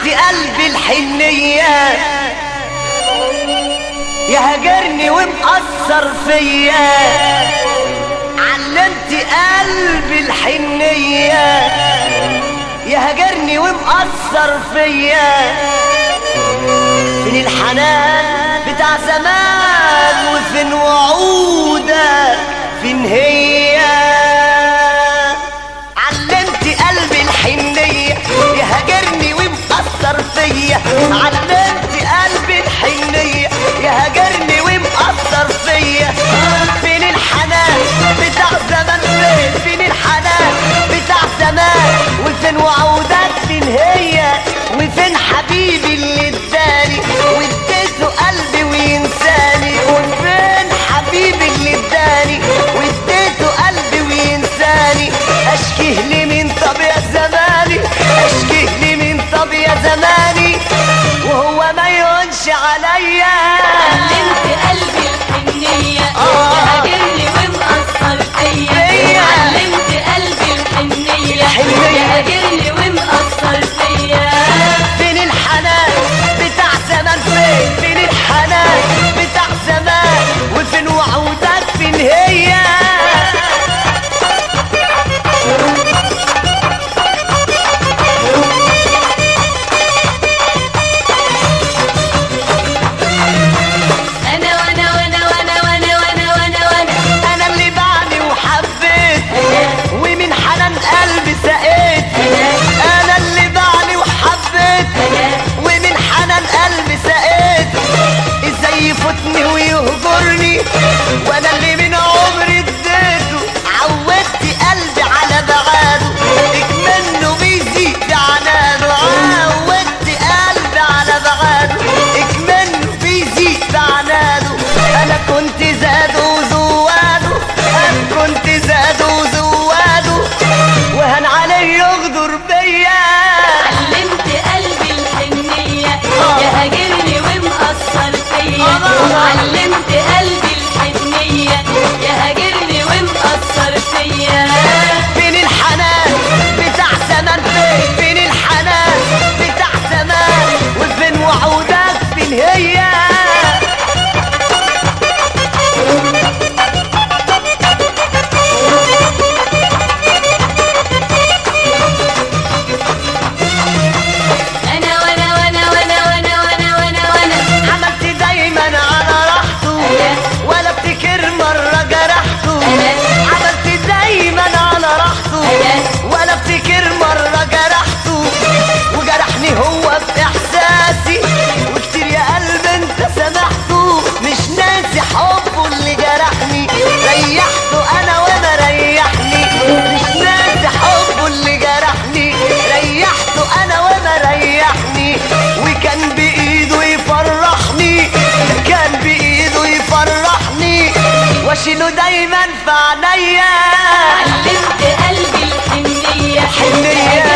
علمت قلبي الحنية يهجرني ومأثر فيا علمت قلبي الحنية يهجرني ومأثر فيا فين الحنان بتاع زمان وفين وعودك فين هي علمت قلبي الحنية يهجرني ومأثر فيا علمت قلبي الحنية يهجرني ومأثر فيا فين الحنان بتاع زمان فين فين الحنان بتاع زمان وفين وعودك فين هي وفين حبيبي اللي اداني واديته قلبي وينساني وفين حبيبي اللي اداني واديته قلبي وينساني اشكيه لي من طب يا زماني اشكيه لي من طب يا زماني وهو ما يهونش عليا علمت قلبي الحنية آه. يهاجرني ومأثر فيا فيا. علمت قلبي الحنية الحنية. يهاجرني ومأثر فيا فين الحنان بتاع زمان فين فين الحنان بتاع زمان وفين وعودك فين هي أنا وأنا وأنا وأنا وأنا وأنا وأنا وأنا انا اللي بعدي وحبيت ومن حنان قلبي سقيت انا اللي بعدي وحبيت ومن حنان قلبي سقيت ازاي يفوتني ويهجرني وانا اللي من عمري اديته عودت قلبي على بعاده اكمنه بيزيد عناده عودت قلبي على بعاده اكمنه بيزيد عناده انا كنت زاد وزواده انا كنت زاد وزواده وهن عليه يغدر بيا علمت قلبي الحنية يهاجرني ومأثر فيا آه. علمت قلبي الحنية يهاجرني ومأثر فيا فين الحنان بتاع زمان فين فين الحنان بتاع زمان وفين وعودك فين هي أنا وأنا وأنا وأنا وأنا وأنا وأنا وأنا عملت دايما على راحته ولا ابتكر مرة جرحته عملت دايما على راحته ولا ابتكر مرة جرحته وجرحني هو بإحساسي وكتير يا قلب انت سامحته مش ناسي حبه اللي جرحني ريحته انا وانا ريحني مش ناسي حبه اللي جرحني ريحته انا وانا ريحني وكان بايده يفرحني كان بايده يفرحني واشيله دايما في عينيا علمت قلبي الحنية حنية.